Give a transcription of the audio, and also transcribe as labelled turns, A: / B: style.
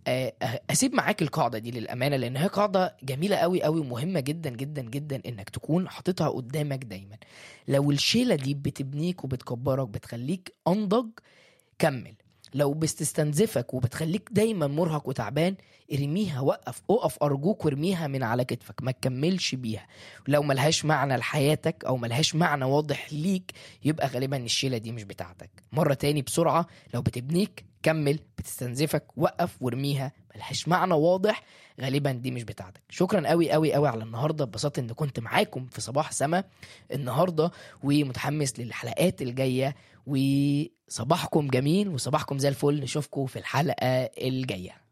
A: آه، اسيب معاك القاعده دي للامانه لان هي قاعده جميله قوي قوي ومهمه جدا جدا جدا انك تكون حاططها قدامك دايما لو الشيله دي بتبنيك وبتكبرك بتخليك انضج كمل لو بتستنزفك وبتخليك دايما مرهق وتعبان ارميها وقف اقف ارجوك وارميها من على كتفك ما تكملش بيها لو ملهاش معنى لحياتك او ملهاش معنى واضح ليك يبقى غالبا الشيله دي مش بتاعتك مره تاني بسرعه لو بتبنيك كمل بتستنزفك وقف وارميها ملهاش معنى واضح غالبا دي مش بتاعتك شكرا قوي قوي قوي على النهارده اتبسطت ان كنت معاكم في صباح سما النهارده ومتحمس للحلقات الجايه وصباحكم جميل وصباحكم زي الفل نشوفكم في الحلقه الجايه